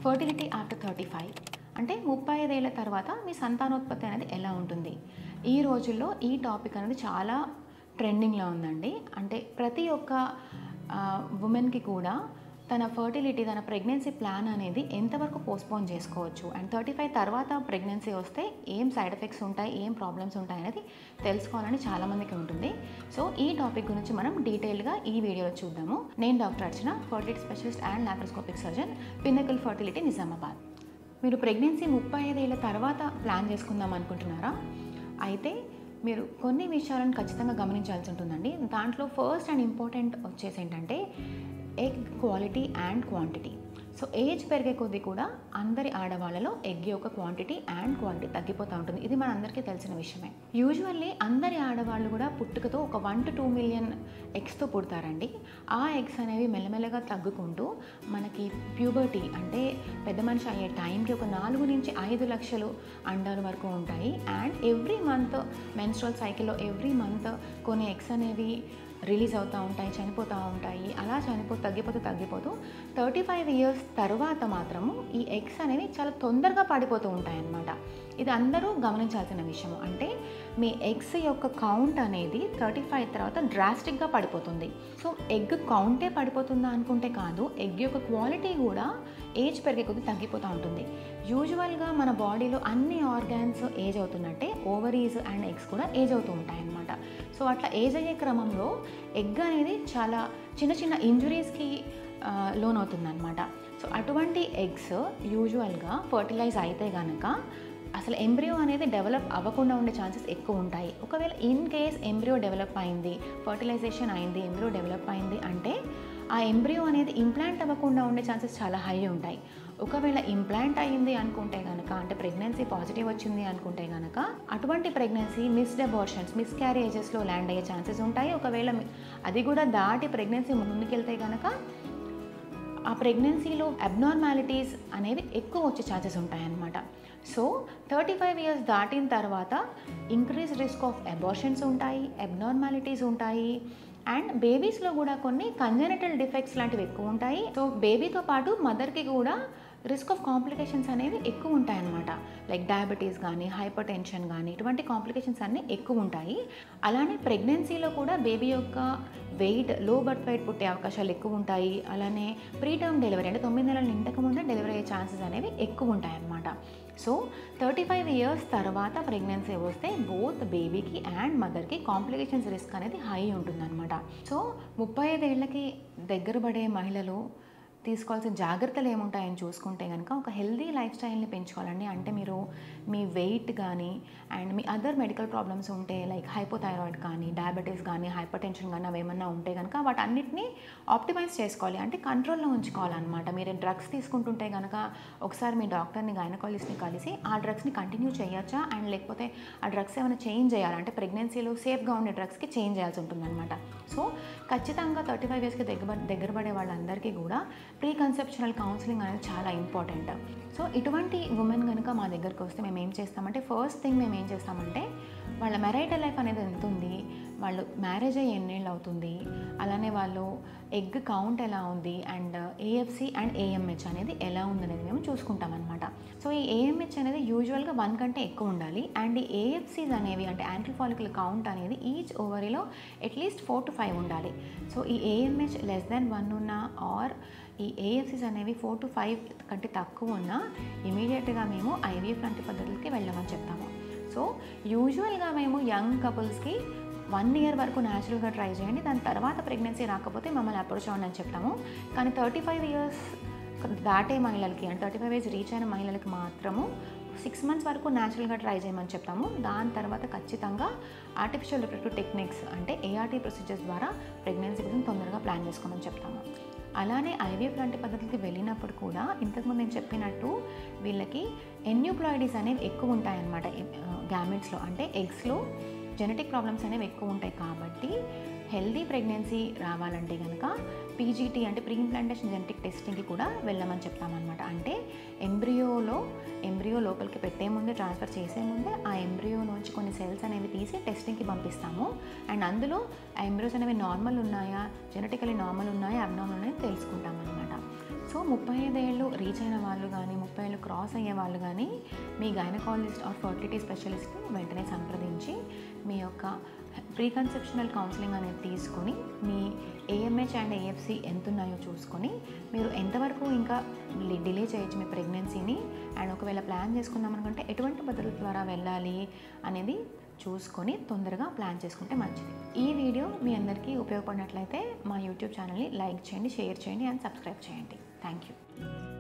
fertility after thirty five అంటే ముప్పై ఐదేళ్ల తర్వాత మీ సంతానోత్పత్తి అనేది ఎలా ఉంటుంది ఈ రోజుల్లో ఈ టాపిక్ అనేది చాలా ట్రెండింగ్లో ఉందండి అంటే ప్రతి ఒక్క ఉమెన్కి కూడా తన ఫర్టిలిటీ తన ప్రెగ్నెన్సీ ప్లాన్ అనేది ఎంతవరకు పోస్ట్పోన్ చేసుకోవచ్చు అండ్ థర్టీ ఫైవ్ తర్వాత ప్రెగ్నెన్సీ వస్తే ఏం సైడ్ ఎఫెక్ట్స్ ఉంటాయి ఏం ప్రాబ్లమ్స్ ఉంటాయి అనేది తెలుసుకోవాలని చాలామందికి ఉంటుంది సో ఈ టాపిక్ గురించి మనం డీటెయిల్గా ఈ వీడియోలో చూద్దాము నేను doctor Archana fertility specialist and laparoscopic surgeon Pinnacle fertility Nizamabad మీరు ప్రెగ్నెన్సీ ముప్పై ఐదేళ్ల తర్వాత ప్లాన్ చేసుకుందాం అనుకుంటున్నారా అయితే మీరు కొన్ని విషయాలను ఖచ్చితంగా గమనించాల్సి ఉంటుందండి దాంట్లో ఫస్ట్ అండ్ ఇంపార్టెంట్ వచ్చేసి ఏంటంటే egg quality and quantity so age పెరిగే కొద్దీ కూడా అందరి ఆడవాళ్ళలో ఎగ్ యొక్క క్వాంటిటీ అండ్ క్వాలిటీ తగ్గిపోతూ ఉంటుంది ఇది మన అందరికీ తెలిసిన విషయమే యూజువల్లీ అందరి ఆడవాళ్ళు కూడా పుట్టుకతో ఒక వన్ టు టూ మిలియన్ ఎగ్స్తో పుడతారండి ఆ ఎగ్స్ అనేవి మెల్లమెల్లగా తగ్గుకుంటూ మనకి ప్యూబర్టీ అంటే పెద్ద మనిషి అయ్యే టైంకి ఒక నాలుగు నుంచి ఐదు లక్షలు అండాల వరకు ఉంటాయి అండ్ ఎవ్రీ మంత్ మెన్స్ట్రల్ సైకిల్లో ఎవ్రీ మంత్ కొన్ని ఎగ్స్ అనేవి రిలీజ్ అవుతూ ఉంటాయి చనిపోతూ ఉంటాయి అలా చనిపో తగ్గిపోతూ తగ్గిపోతూ థర్టీ ఫైవ్ ఇయర్స్ తర్వాత మాత్రము ఈ ఎగ్స్ అనేవి చాలా తొందరగా పడిపోతూ ఉంటాయి అన్నమాట ఇది అందరూ గమనించాల్సిన విషయం అంటే మీ ఎగ్స్ యొక్క కౌంట్ అనేది థర్టీ ఫైవ్ తర్వాత డ్రాస్టిక్గా పడిపోతుంది సో ఎగ్ కౌంటే పడిపోతుందా అనుకుంటే కాదు ఎగ్ యొక్క క్వాలిటీ కూడా ఏజ్ పెరిగే కొద్దీ తగ్గిపోతూ ఉంటుంది యూజువల్గా మన బాడీలో అన్ని ఆర్గాన్స్ ఏజ్ అవుతున్నట్టే ఓవరీస్ అండ్ ఎగ్స్ కూడా ఏజ్ అవుతూ ఉంటాయి అన్నమాట సో అట్లా ఏజ్ అయ్యే క్రమంలో ఎగ్ అనేది చాలా చిన్న చిన్న ఇంజురీస్కి లోన్ అవుతుందన్నమాట సో అటువంటి ఎగ్స్ యూజువల్గా ఫర్టిలైజ్ అయితే కనుక అసలు ఎంబ్రియో అనేది డెవలప్ అవ్వకుండా ఉండే ఛాన్సెస్ ఎక్కువ ఉంటాయి ఒకవేళ ఇన్ కేస్ ఎంబ్రియో డెవలప్ అయింది ఫర్టిలైజేషన్ అయింది ఎంబ్రియో డెవలప్ అయింది అంటే ఆ ఎంబ్రియో అనేది ఇంప్లాంట్ అవ్వకుండా ఉండే ఛాన్సెస్ చాలా హై ఉంటాయి ఒకవేళ ఇంప్లాంట్ అయ్యింది అనుకుంటే కనుక అంటే ప్రెగ్నెన్సీ పాజిటివ్ వచ్చింది అనుకుంటే కనుక అటువంటి ప్రెగ్నెన్సీ మిస్డ్ అబార్షన్స్ మిస్ క్యారేజెస్లో ల్యాండ్ అయ్యే ఛాన్సెస్ ఉంటాయి ఒకవేళ అది కూడా దాటి ప్రెగ్నెన్సీ ముందుకెళ్తే కనుక ఆ ప్రెగ్నెన్సీలో అబ్నార్మాలిటీస్ అనేవి ఎక్కువ వచ్చే ఛాన్సెస్ ఉంటాయన్నమాట సో థర్టీ ఫైవ్ ఇయర్స్ దాటిన తర్వాత ఇంక్రీజ్ రిస్క్ ఆఫ్ అబార్షన్స్ ఉంటాయి అబ్నార్మాలిటీస్ ఉంటాయి అండ్ బేబీస్లో కూడా కొన్ని కంజెనిటల్ డిఫెక్ట్స్ లాంటివి ఎక్కువ ఉంటాయి సో బేబీతో పాటు మదర్కి కూడా రిస్క్ ఆఫ్ కాంప్లికేషన్స్ అనేవి ఎక్కువ ఉంటాయన్నమాట లైక్ డయాబెటీస్ కానీ హైపర్ టెన్షన్ కానీ ఇటువంటి కాంప్లికేషన్స్ అన్నీ ఎక్కువ ఉంటాయి అలానే ప్రెగ్నెన్సీలో కూడా బేబీ యొక్క వెయిట్ లో బర్త్ వెయిట్ పుట్టే అవకాశాలు ఎక్కువ ఉంటాయి అలానే ప్రీ టర్మ్ డెలివరీ అంటే తొమ్మిది నెలలు నిండక ముందే డెలివరీ అయ్యే ఛాన్సెస్ అనేవి ఎక్కువ ఉంటాయి అన్నమాట సో థర్టీ ఫైవ్ ఇయర్స్ తర్వాత ప్రెగ్నెన్సీ వస్తే బోత్ బేబీకి అండ్ మదర్కి కాంప్లికేషన్స్ రిస్క్ అనేది హై ఉంటుందన్నమాట సో ముప్పై ఐదేళ్లకి దగ్గర పడే మహిళలు తీసుకోవాల్సిన జాగ్రత్తలు ఏముంటాయని చూసుకుంటే కనుక ఒక హెల్దీ లైఫ్ స్టైల్ని పెంచుకోవాలండి అంటే మీరు మీ వెయిట్ కానీ అండ్ మీ అదర్ మెడికల్ ప్రాబ్లమ్స్ ఉంటే లైక్ హైపోథైరాయిడ్ కానీ డయాబెటీస్ కానీ హైపర్ టెన్షన్ కానీ అవి ఏమన్నా ఉంటే కనుక వాటన్నిటిని ఆప్టిమైజ్ చేసుకోవాలి అంటే కంట్రోల్లో ఉంచుకోవాలన్నమాట మీరు డ్రగ్స్ తీసుకుంటుంటే కనుక ఒకసారి మీ డాక్టర్ని గైనకాలజిస్ట్ని కలిసి ఆ డ్రగ్స్ని కంటిన్యూ చేయొచ్చా అండ్ లేకపోతే ఆ డ్రగ్స్ ఏమైనా చేంజ్ చేయాలి అంటే ప్రెగ్నెన్సీలో సేఫ్గా ఉండే డ్రగ్స్కి చేంజ్ చేయాల్సి ఉంటుందన్నమాట సో ఖచ్చితంగా థర్టీ ఫైవ్ ఇయర్స్కి దగ్గర దగ్గర పడే వాళ్ళందరికీ కూడా ప్రీ కన్సెప్షనల్ కౌన్సిలింగ్ అనేది చాలా ఇంపార్టెంట్ సో ఇటువంటి ఉమెన్ కనుక మా దగ్గరకు వస్తే మేము ఏం చేస్తామంటే ఫస్ట్ థింగ్ మేము ఏం చేస్తామంటే వాళ్ళ మెరైటల్ లైఫ్ అనేది ఎంత ఉంది వాళ్ళు మ్యారేజ్ అయ్యి ఎన్నేళ్ళు అవుతుంది అలానే వాళ్ళు ఎగ్ కౌంట్ ఎలా ఉంది అండ్ ఏఎఫ్సి అండ్ ఏఎంహెచ్ అనేది ఎలా ఉందనేది మేము చూసుకుంటాం అనమాట సో ఈ ఏఎంహెచ్ అనేది యూజువల్గా వన్ కంటే ఎక్కువ ఉండాలి అండ్ ఈ ఏఎఫ్సీస్ అనేవి అంటే యాంటీ ఫాలికల్ కౌంట్ అనేది ఈచ్ ఓవరీలో అట్లీస్ట్ ఫోర్ టు ఫైవ్ ఉండాలి సో ఈ ఏఎంహెచ్ లెస్ దెన్ వన్ ఉన్న ఆర్ ఈ ఏఎఫ్సీస్ అనేవి ఫోర్ టు ఫైవ్ కంటే తక్కువ ఉన్నా ఇమీడియట్గా మేము ఐవీఎఫ్ లాంటి పద్ధతులకి వెళ్ళమని చెప్తాము సో యూజువల్గా మేము యంగ్ కపుల్స్కి వన్ ఇయర్ వరకు న్యాచురల్గా ట్రై చేయండి దాని తర్వాత ప్రెగ్నెన్సీ రాకపోతే మమ్మల్ని అప్రోచ్ అవ్వండి అని చెప్తాము కానీ థర్టీ ఫైవ్ ఇయర్స్ దాటే మహిళలకి అంటే థర్టీ ఫైవ్ ఇయర్స్ రీచ్ అయిన మహిళలకి మాత్రము సిక్స్ మంత్స్ వరకు న్యాచురల్గా ట్రై చేయమని చెప్తాము దాని తర్వాత ఖచ్చితంగా ఆర్టిఫిషియల్ రిప్రొడక్టివ్ టెక్నిక్స్ అంటే ఏఆర్టీ ప్రొసీజర్స్ ద్వారా ప్రెగ్నెన్సీ గురించి తొందరగా ప్లాన్ చేసుకోమని చెప్తాము అలానే ఐవీఎఫ్ లాంటి పద్ధతికి వెళ్ళినప్పుడు కూడా ఇంతకుముందు నేను చెప్పినట్టు వీళ్ళకి ఎన్యూప్లాయిడీస్ అనేవి ఎక్కువ ఉంటాయన్నమాట గ్యామెట్స్లో అంటే ఎగ్స్లో జెనెటిక్ ప్రాబ్లమ్స్ అనేవి ఎక్కువ ఉంటాయి కాబట్టి హెల్దీ ప్రెగ్నెన్సీ రావాలంటే కనుక పీజీటీ అంటే ప్రీ ఇంప్లాంటేషన్ జెనెటిక్ టెస్టింగ్కి కూడా వెళ్ళమని చెప్తామన్నమాట అంటే ఎంబ్రియోలో ఎంబ్రియో లోపలికి పెట్టే ముందే ట్రాన్స్ఫర్ చేసే ముందే ఆ ఎంబ్రియో నుంచి కొన్ని సెల్స్ అనేవి తీసి టెస్టింగ్కి పంపిస్తాము అండ్ అందులో ఆ ఎంబ్రియోస్ అనేవి నార్మల్ ఉన్నాయా జెనెటికలీ నార్మల్ ఉన్నాయా అబ్నార్మల్ ఉన్నాయా తెలుసుకుంటాం అనమాట సో సో ముప్పై ఐదేళ్ళు రీచ్ అయిన వాళ్ళు కానీ ముప్పై ఏళ్ళు క్రాస్ అయ్యే వాళ్ళు కానీ మీ గైనకాలజిస్ట్ ఆర్ ఫర్టిలిటీ స్పెషలిస్ట్ వెంటనే సంప్రదించి మీ యొక్క ప్రీ కన్సెప్షనల్ కౌన్సిలింగ్ అనేది తీసుకొని మీ ఏఎంహెచ్ అండ్ ఏఎఫ్సి ఎంత ఉన్నాయో చూసుకొని మీరు ఎంతవరకు ఇంకా డిలే చేయొచ్చు మీ ప్రెగ్నెన్సీని అండ్ ఒకవేళ ప్లాన్ చేసుకుందాం అనుకుంటే ఎటువంటి పద్ధతుల ద్వారా వెళ్ళాలి అనేది చూసుకొని తొందరగా ప్లాన్ చేసుకుంటే మంచిది ఈ వీడియో మీ అందరికీ ఉపయోగపడినట్లయితే మా యూట్యూబ్ ఛానల్ని లైక్ చేయండి షేర్ చేయండి అండ్ సబ్స్క్రైబ్ చేయండి థ్యాంక్ యూ